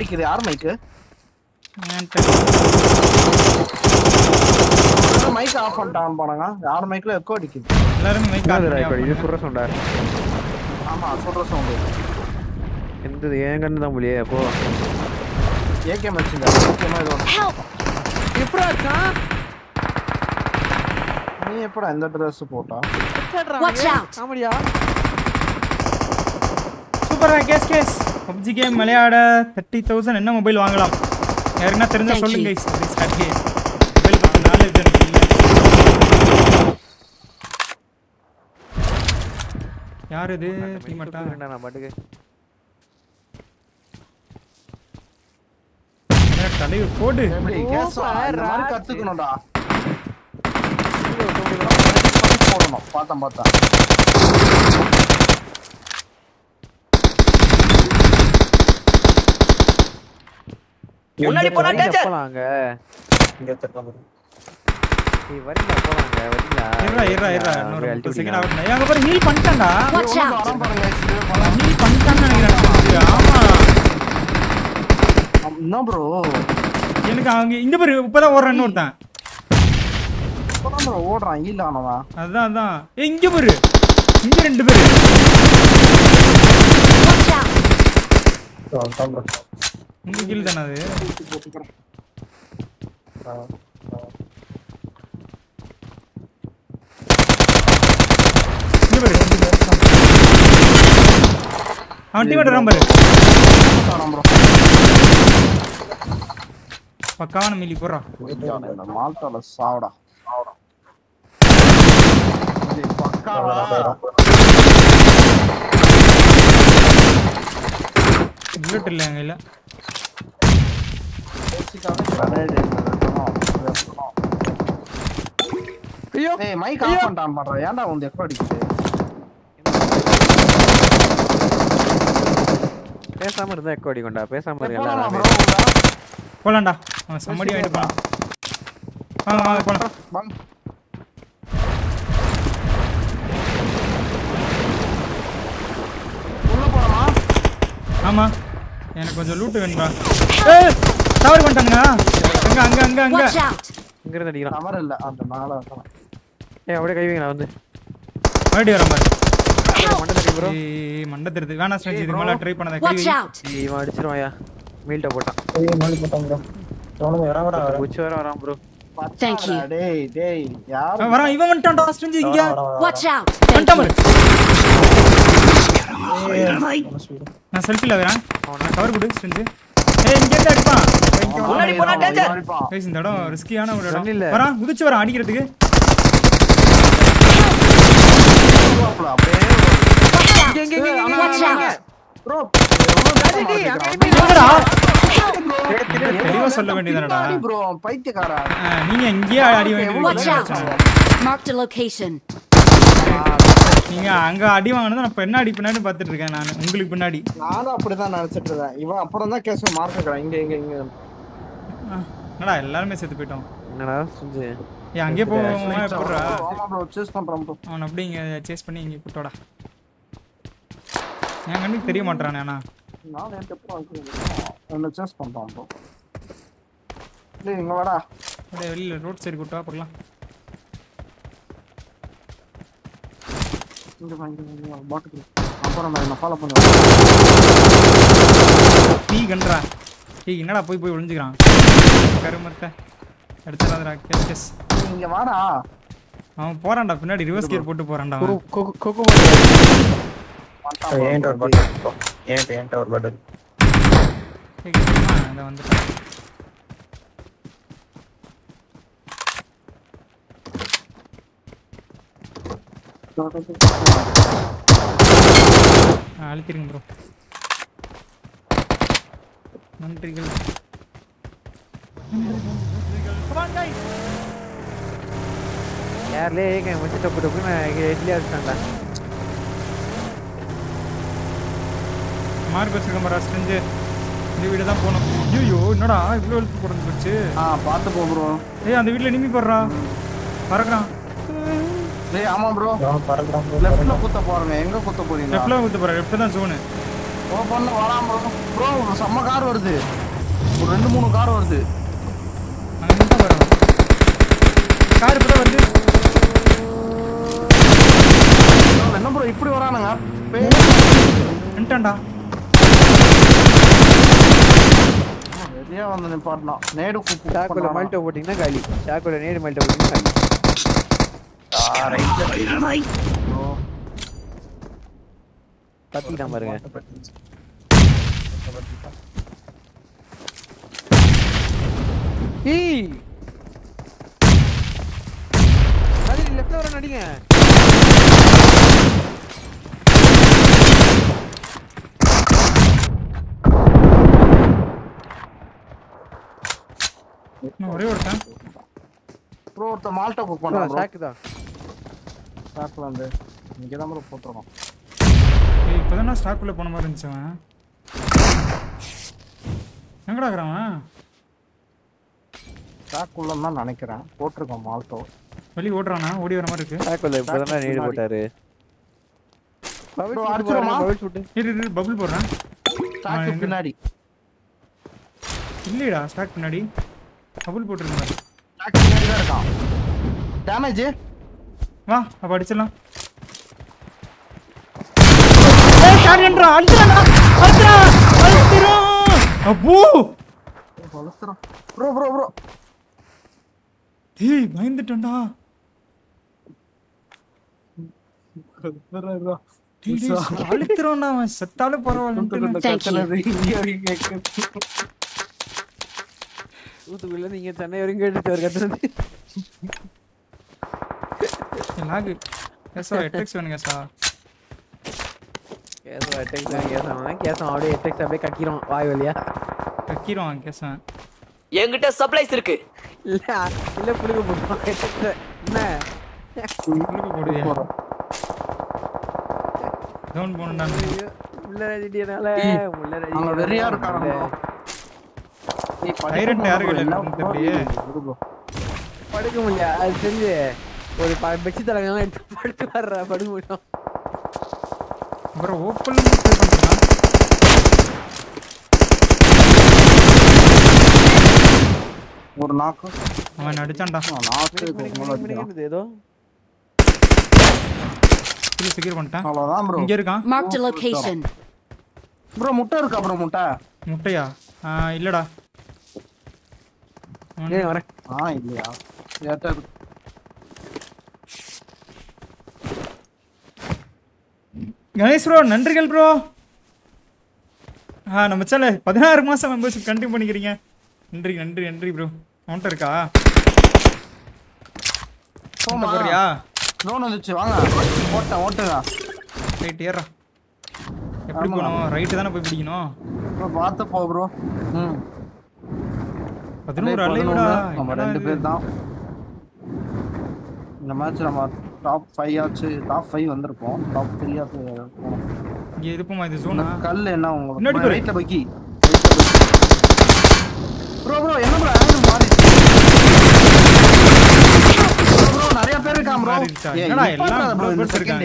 அடிக்குது யார் மைக்கு mic of பண்ணிட்டான் போனாங்க யார் மைக்ல எக்கோ அடிக்குது எல்லாருமே மைக் ஆன் என்னதுடா பண்ணி இப்போ off இது சுடுற சவுண்டா ஆமா சொல்ற சவுண்ட் எந்தது என் கண்ணு தான் புலியே அப்போ ஏகேம் வச்சுங்க ஏகேமா இது ஒண்ணு. Help! எப்படா இருக்கான் நீ எப்படா இந்த Dress போட்டா Watch out! காமெடியா சூப்பரா கேஸ் கேஸ் பப்ஜி கேம் விளையாட தேர்ட்டி தௌசண்ட் என்ன மொபைல் வாங்கலாம் யாருன்னா தெரிஞ்சா Thank சொல்லுங்க you. guys. Please, கட்டி மொபைல் பத்தி நாலேஜ் எனக்கு இல்லை யார் இது டீமட்டா நான் பாட்டுக்கு தலைவர் போடு எப்படி ஓ, கேஸ் பாரு, இந்த மாதிரி ராஜ். கத்துக்கணும்டா போடணும் பார்த்தேன் பார்த்தேன் முன்னாடி போனா danger. போலாங்க இங்க தெரியும் நீ வரீங்களா போலாங்க வரீங்களா இருடா இருடா இருடா அப்படியே இன்னொரு அழுத்தி முப்பது செகண்ட் விடுங்க. ஆகட்டும் அங்க பாரு ஹீல் பண்ணிட்டான்டா Watch இவனுக்கு out! வரான் பாருங்க guys, இது பண்ணலாம். ஹீல் பண்ணிட்டான்னு நினைக்கிறேன் ஆமா என்ன ப்ரோ எனக்கு அவங்க இங்க பாரு இப்பதான் ஓடுறான் இன்னொருத்தன் இப்பதான் ப்ரோ ஓடுறான் ஈல் ஆனவன் அதான் அதான் ஏய் இங்க பாரு இங்க ரெண்டு பேரு Watch out! உங்க கீழ் தானே அது இங்க பாரு அவன் டீம் வரான் பாரு வரான் ப்ரோ பக்காவான மில்லி போடுறான் இந்த மால்டால சாவடா இது பக்காவா புல்லட் இல்லை எங்க இல்ல பேசிக்காவே grenade இருக்கணும், இருக்கணும். ஐயோ ஏய் மைக் ஆஃப் பண்ணிட்டான் பாடுறா ஏன்டா வந்து எப்போ அடிக்குது பேசாம இருந்தா எக்கோ அடிக்கும்டா பேசாம சரி, இருங்க போலாமா எல்லாரும் bro உள்ள? போலாம்டா அவன் சம்மடி ஆயிட்டு போலாம் வாங்க வாங்க போலாம் வாங்க. உள்ள போலாமா ஆமா எனக்கு கொஞ்சம் லூட்டு வேணும்பா ஏய் தவறு பண்ணிட்டானுங்க அங்க அங்க அங்க அங்க Watch out! இங்க இருந்து அடிக்கலாம் டவர் இல்ல அந்த மேல இருக்கலாம். ஏய் அப்படியே கைவிங்களா வந்து மறுபடியும் வரேன் பாரு மண்டை தட்டி ப்ரோ ஏய் மண்டை தெரியுது வேணா ஸ்ட்ரெச் இதுக்கு மேல ட்ரை பண்ணாத கை Watch வை. out! இவன் அடிச்சிருவாயா மீல்ட்ட போட்டான் உச்சி வர வரான் ப்ரோ Thank you. பச்சாடா, டேய் டேய் யார் ஆ, வரான் இவன் வந்துட்டான்டா ஸ்ட்ரெச் இங்க Watch out! Thank வந்துட்டான் you. பாரு நான் செல்ஃபில வரேன் அவன கவர் கொடு ஸ்ட்ரெச் ஏய் இங்க இருந்து அடிப்பான் முன்னாடி போனா danger. அடிப்பான். கைஸ் இந்த இடம் ரிஸ்கியான ஒரு Run இல்ல. இடம் வரான் குதிச்சு வரான் அடிக்கிறதுக்கு வருவாப்புல, அப்படியே Watch out! bro, எவ்வளவு நேரமா அடிக்கிறான்? எங்கடா தெளிவா சொல்ல வேண்டியதானடா பின்னாடி bro, பைத்தியக்காரா. ஆ, நீங்க இங்கேயே அடி Watch out! வாங்கிட்டு Marked a location. நீங்க அங்க அடி வாங்கினது நான் பின்னாடி பின்னாடி பார்த்துட்டு இருக்கேன் நான் உங்களுக்கு பின்னாடி நானும் அப்படிதான் நினைச்சிட்டு இருந்தேன் இவன் அப்புறம் தான் கேஸ் மார்க் இருக்கிறான் இங்க இங்க இங்க ஆ, என்னடா எல்லாருமே செத்து போயிட்டோம் என்னடா சுஞ்சு ஏன் அங்கேயே போவோமா எப்படிடா ஆமா ப்ரோ சேஸ் பண்றான் ப்ரோ அவன் அப்படி இங்க சேஸ் பண்ணி இங்க கூட்டோடா என் கண்ணுக்கு தெரிய மாட்டானே ஆனா நான் என்கிட்ட எப்போ என்ன சேஸ் பண்றான் ப்ரோ டேய் இங்க வாடா அப்படியே வெளியில ரோட் சைடு கூட்டா போடலாம் இங்க வா இங்க வா, இங்க வா பாட்டு அப்புறம் நான் என்ன ஃபாலோ பண்ணுவேன் நீ கன்றா ஏய் என்னடா போய் போய் ஒளிஞ்சுக்கிறான் கருமத்தை எடுத்துடாதடா கேஸ் கேஸ் நீ இங்க வாடா அவன் போறான்டா பின்னாடி ரிவர்ஸ் கியர் போட்டு போறான்டா அவன் கொக்கு ஏன்டா ஒரு பட்டன் ஏன்டா ஏன்டா ஒரு பட்டன் ஏய், கேக்குமா? இதோ வந்துட்டான் ஆ, அழுத்திருங்க ப்ரோ நன்றிகள் யார்லயே ஏங்க வச்சு டப்பு டப்புன்னு ஹெட்லயே அடிச்சான்டா மார்க் வச்சிருக்க மாதிரி ஸ்ட்ரெஞ்சு இந்த வீடு தான் போகணும் ஐயோ என்னடா இவ்வளோ எழுத்து போடுறது போச்சு ஆ பாத்து போ ப்ரோ ஏய் அந்த வீட்டில் நிம்மி போடுறா பறக்குறான் டேய் ஆமா ப்ரோ லெஃப்ட்ல குத்த போறேங்க எங்க குத்த போறீங்க லெஃப்ட்ல ஊற்ற போகிற லெஃப்ட் தான் ஜோனு ஓப்பன்ல வராம ப்ரோ செம்ம கார் வருது ஒரு ரெண்டு மூணு கார் வருது அங்க தான் வரும் கார் இப்பதான் வருது bro, என்ன ப்ரோ இப்படி வரானுங்க பேய் வந்துட்டான்டா வெளியே வந்து நிப்பாட்டினா நேடு ஷாக்கோல மல்ட்டோ போட்டிங்கன்னா காலி ஷாக்கோல நேடு மல்ட்டோ போட்டிங்கன்னா காலி கத்திக்கிட்டான் பாருங்க ஏய் அது லெஃப்ட்ல வர நடிங்க இன்னும் ஒரே ஒருத்தன் ப்ரோ ஒருத்த மால்ட்டா குக் பண்றான் ப்ரோ ஷாக்கு தான் ஸ்டாக்ல வந்து இங்க தான் ப்ரோ போட்டுருக்கோம் ஏய் இப்பதான் ஸ்டாக்குள்ள போன மாதிரி இருந்துச்சு அவன் எங்கடா இருக்கிறான் அவன் ஸ்டாக் தான் நினைக்கிறேன் போட்டிருக்கோம் மால்ட்டோ வெளியே ஓடுறானா ஓடி வர மாதிரி இருக்கு ஷாக்கோல இப்பதான் நேடு போட்டாரு Bro, அடிச்சிருமா? பபிள் ஷூட் இரு இரு பபுள் போடுறேன் ஸ்டாக்கு எங்க? பின்னாடி இல்லையடா ஸ்டாக் பின்னாடி பபுள் போட்டுருங்க ஸ்டாக் பின்னாடி தான் இருக்கான் டேமேஜ் வா அப்ப அடிச்சிடலாம் ஏய் சாரியன்டா அடிச்சிடலாம் அடிச்சிடலாம் அடிச்சிரும் அப்போ வளர்த்துறோம் ப்ரோ ப்ரோ ப்ரோ டேய் பயந்துட்டேன்டா டேய், டேய், அழுத்துறோம்டா அவன் செத்தாலும் பரவாயில்ல Thank you. தூத்துக்குள்ள இருந்து இங்க சென்னை வரைக்கும் கேட்டுட்டு வர கத்துறது லாகு கேசா எட்டெக்ஸ் வேணுங்க சார் கேசம் எட்டெக்ஸ் தான் கேசம் கேசம் அப்படியே எட்டெக்ஸ் அப்படியே கக்கிரும் வாய் வழியா கக்கிரும் கேசன் என்கிட்ட சப்ளைஸ் இருக்கு இல்ல இல்ல புழுக போட்டுருவான் எட்டெக்ஸ் என்ன உங்களுக்கு போடுவியா டவுன் போனடா ஐயோ, முள்ள ரஜினியனால முள்ள அங்க வெறியா இருக்காங்க Tyrant யாரு கையில இருக்குன்னு தெரியலையே. படுக்க முடியல அது செஞ்சு ஒரு பெட்சி தலைங்கெல்லாம் எடுத்து படுத்து வர்ற படுக்க முடியும் அப்புறம் ஓப்பன் ப்ளே பண்றான் ஒரு நாக்கு அவன் அடிச்சான்டா நாக்கு மினிக்கு, மினிக்கு, மினிக்கு, மினிக்குது ஏதோ கில் செக்யூர் பண்ணிட்டான் அவ்வளவுதான் ப்ரோ இங்க இருக்கான் Marked a location. ப்ரோ முட்டை இருக்கா ப்ரோ முட்டை முட்டையா ஆ, இல்லடா அவன் ஏன் வரேன் ஆ இல்லையா ஏட்டா இருக்கு. கணேஷ் ப்ரோ நன்றிகள் ப்ரோ ஆ நம்ம சேனல் பதினாறு மாசம் மெம்பர்ஷிப் கண்டினியூ பண்ணிக்கிறீங்க நன்றி நன்றி நன்றி ப்ரோ அவன்கிட்ட இருக்கா போமா. போறியா ட்ரோன் வந்துச்சு வாங்க ஓட்டேன் ஓட்டுங்க ரைட் ஏறா எப்படி போகணும் ரைட்டு தானே போய் பிடிக்கணும் ப்ரோ பார்த்து போ ப்ரோ ம் பதினோரு அப்படியே அலைவுடா பதினொன்னு. நம்ம ரெண்டு பேர் தான் இந்த மேட்ச் நம்ம டாப் ஃபைவ் ஆச்சு டாப் ஃபைவ் வந்திருப்போம் டாப் த்ரீ ஆச்சு போனோம் இங்க இருப்போமா இது இந்த ஜோனா கல் என்ன முன்னாடி உங்களுக்கு பாரு. ரைட்ல பக்கி ப்ரோ ப்ரோ என்ன ப்ரோ ஆங்கிள் மாறி ப்ரோ நிறைய பேர் இருக்கான் ப்ரோ மாறிடுச்சா? என்னடா எல்லாம் ப்ரோ இந்த brokers செகண்ட்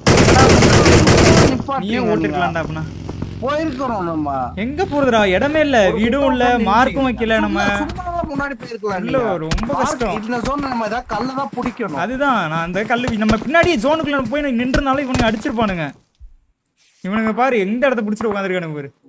நீ ஓட்டிருக்கலாம்டா அப்படின்னா போயிருக்கிறோம் நம்ம எங்க போறதுடா இடமே இல்ல வீடும் இல்ல மார்க்கும் வைக்கல நம்ம சும்மா தான் முன்னாடி போயிருக்கலாம் இல்ல, நீங்க. ரொம்ப கஷ்டம். இந்த zone ல நம்ம ஏதாவது கல்ல தான் பிடிக்கணும் அதுதான் நான் அந்த கல்லு நம்ம பின்னாடி ஜோனுக்குள்ள போய் நின்றனால இவனுங்க அடிச்சிருப்பானுங்க இவனுங்க பாரு எந்த இடத்த பிடிச்சிட்டு உட்காந்துருக்கானுங்க பாரு